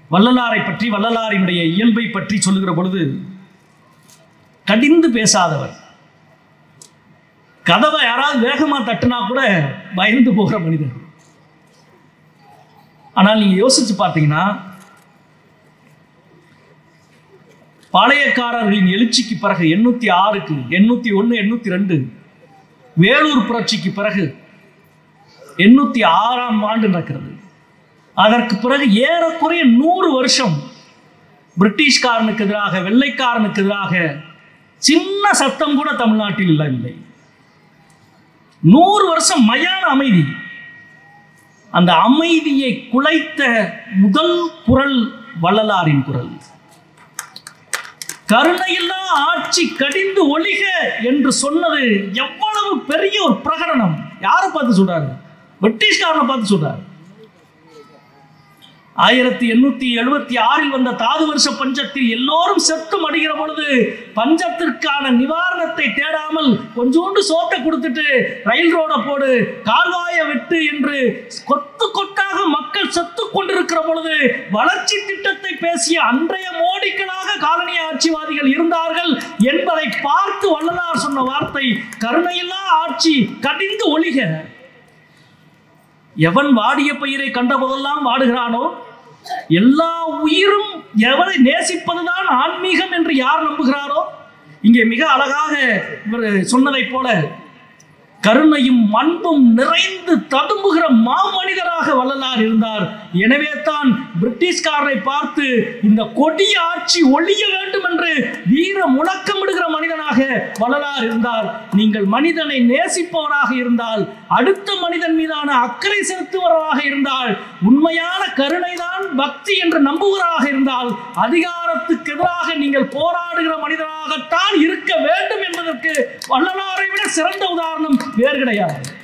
வள்ளலாரை பற்றி வள்ளலாரினுடைய இயல்பை பற்றி சொல்லுகிற பொழுது கடிந்து பேசாதவர் கதவை யாராவது வேகமா தட்டுனா கூட பயந்து போகிற மனிதர் ஆனால் நீங்க யோசிச்சு பார்த்தீங்கன்னா பாளையக்காரர்களின் எழுச்சிக்கு பிறகு எண்ணூத்தி ஆறுக்கு எண்ணூத்தி ஒன்று எண்ணூத்தி ரெண்டு வேலூர் புரட்சிக்கு பிறகு எண்ணூத்தி ஆறாம் ஆண்டு நடக்கிறது அதற்கு பிறகு ஏறக்குறைய நூறு வருஷம் பிரிட்டிஷ்காரனுக்கு எதிராக வெள்ளைக்காரனுக்கு எதிராக சின்ன சத்தம் கூட தமிழ்நாட்டில் இல்லை இல்லை நூறு வருஷம் மயான அமைதி அந்த அமைதியை குலைத்த முதல் குரல் வள்ளலாரின் குரல் கருணையில்லா ஆட்சி கடிந்து ஒளிக என்று சொன்னது எவ்வளவு பெரிய ஒரு பிரகடனம் யாரை பார்த்து சொல்றாரு பிரிட்டிஷ்காரனை பார்த்து சொல்றாரு ஆயிரத்தி எண்ணூத்தி எழுபத்தி ஆறில் வந்த தாது வருஷ பஞ்சத்தில் எல்லோரும் செத்து மடிகிற பொழுது பஞ்சத்திற்கான நிவாரணத்தை தேடாமல் கொஞ்சோண்டு சோத்தை கொடுத்துட்டு ரயில் ரோட போடு கால்வாய வெட்டு என்று கொத்து கொத்தாக மக்கள் செத்து கொண்டிருக்கிற பொழுது வளர்ச்சி திட்டத்தை பேசிய அன்றைய மோடிக்களாக காலனி ஆட்சிவாதிகள் இருந்தார்கள் என்பதை பார்த்து வள்ளலார் சொன்ன வார்த்தை கருணையில்லா ஆட்சி கடிந்து ஒளிக எவன் வாடிய பயிரை கண்ட போதெல்லாம் வாடுகிறானோ எல்லா உயிரும் எவனை நேசிப்பதுதான் ஆன்மீகம் என்று யார் நம்புகிறாரோ இங்கே மிக அழகாக இவர் சொன்னதைப் போல கருணையும் அன்பும் நிறைந்து ததும்புகிற மாமனிதராக வள்ளலார் இருந்தார் எனவே தான் பிரிட்டிஷ்காரரை பார்த்து இந்த கொடிய ஆட்சி ஒழிய வேண்டும் என்று வீர முழக்கமிடுகிற மனிதனாக வள்ளலார் இருந்தார் நீங்கள் மனிதனை நேசிப்பவராக இருந்தால் அடுத்த மனிதன் மீதான அக்கறை செலுத்துவராக இருந்தால் உண்மையான கருணைதான் பக்தி என்று நம்புவராக இருந்தால் அதிகாரத்துக்கு எதிராக நீங்கள் போராடுகிற மனிதனாகத்தான் இருக்க வேண்டும் என்பதற்கு வள்ளலாரை விட சிறந்த உதாரணம் வேறு கிடையாது